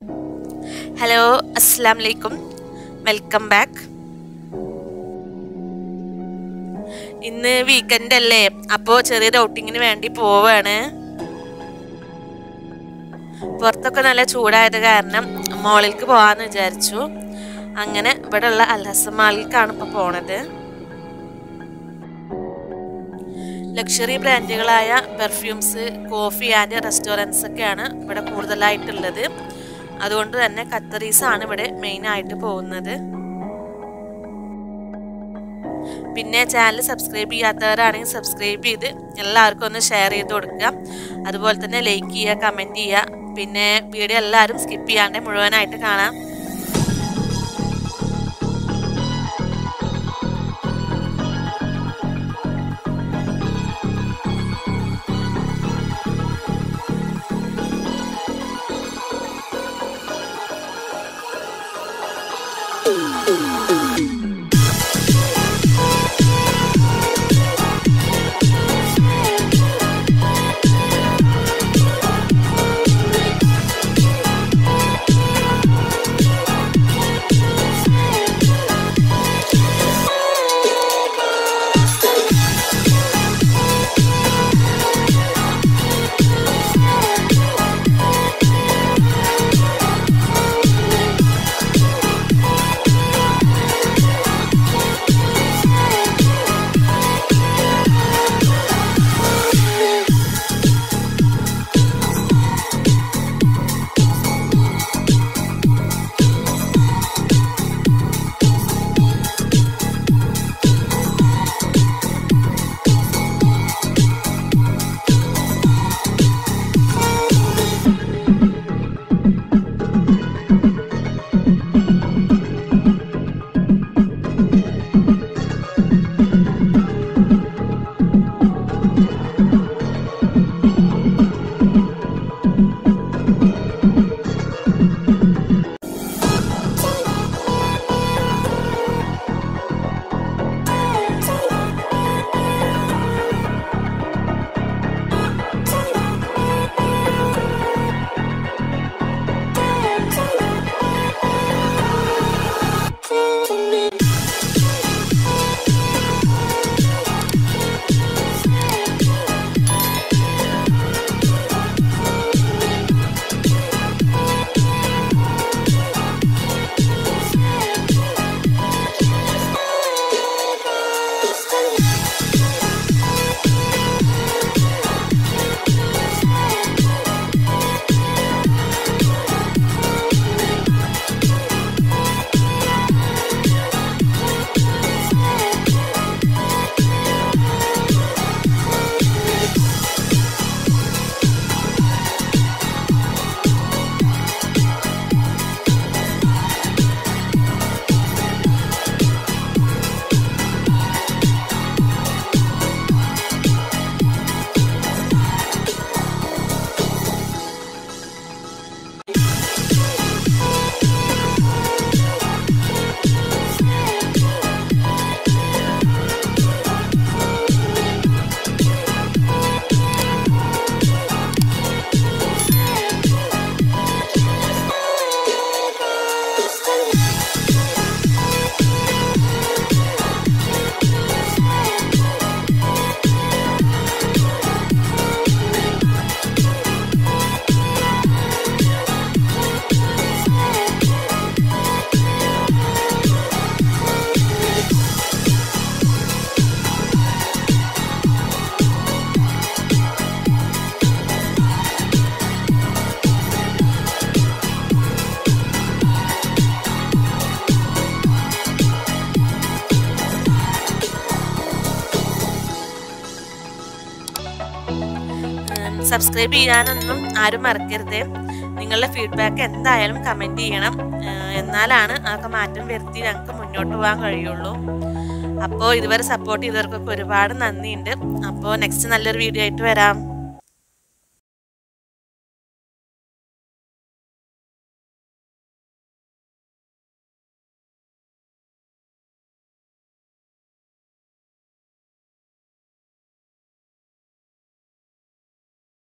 hello അസ്സാം വലൈക്കും welcome back ഇന്ന് വീക്കെൻഡ് അല്ലേ അപ്പോൾ ചെറിയൊരു ഔട്ടിങ്ങിന് വേണ്ടി പോവാണ് പുറത്തൊക്കെ നല്ല ചൂടായത് കാരണം മോളിലേക്ക് പോകാമെന്ന് വിചാരിച്ചു അങ്ങനെ ഇവിടെ ഉള്ള അൽഹസൻ മാളിലേക്കാണ് ഇപ്പോൾ പോണത് ലക്ഷറി ബ്രാൻഡുകളായ പെർഫ്യൂംസ് കോഫി ആൻഡ് റെസ്റ്റോറൻറ്റ്സ് ഒക്കെയാണ് ഇവിടെ കൂടുതലായിട്ടുള്ളത് അതുകൊണ്ട് തന്നെ കത്തറീസ് ആണ് ഇവിടെ മെയിൻ ആയിട്ട് പോകുന്നത് പിന്നെ ചാനൽ സബ്സ്ക്രൈബ് ചെയ്യാത്തവരാണെങ്കിൽ സബ്സ്ക്രൈബ് ചെയ്ത് എല്ലാവർക്കും ഒന്ന് ഷെയർ ചെയ്ത് കൊടുക്കുക അതുപോലെ തന്നെ ലൈക്ക് ചെയ്യുക കമൻറ്റ് ചെയ്യുക പിന്നെ വീഡിയോ എല്ലാവരും സ്കിപ്പ് ചെയ്യാണ്ട് മുഴുവനായിട്ട് കാണാം സബ്സ്ക്രൈബ് ചെയ്യാനൊന്നും ആരും മറക്കരുത് നിങ്ങളുടെ ഫീഡ്ബാക്ക് എന്തായാലും കമൻറ്റ് ചെയ്യണം എന്നാലാണ് അതൊക്കെ മാറ്റം വരുത്തി ഞങ്ങൾക്ക് മുന്നോട്ട് പോകാൻ കഴിയുള്ളൂ അപ്പോൾ ഇതുവരെ സപ്പോർട്ട് ചെയ്തവർക്കൊക്കെ ഒരുപാട് നന്ദിയുണ്ട് അപ്പോൾ നെക്സ്റ്റ് നല്ലൊരു വീഡിയോ ആയിട്ട് വരാം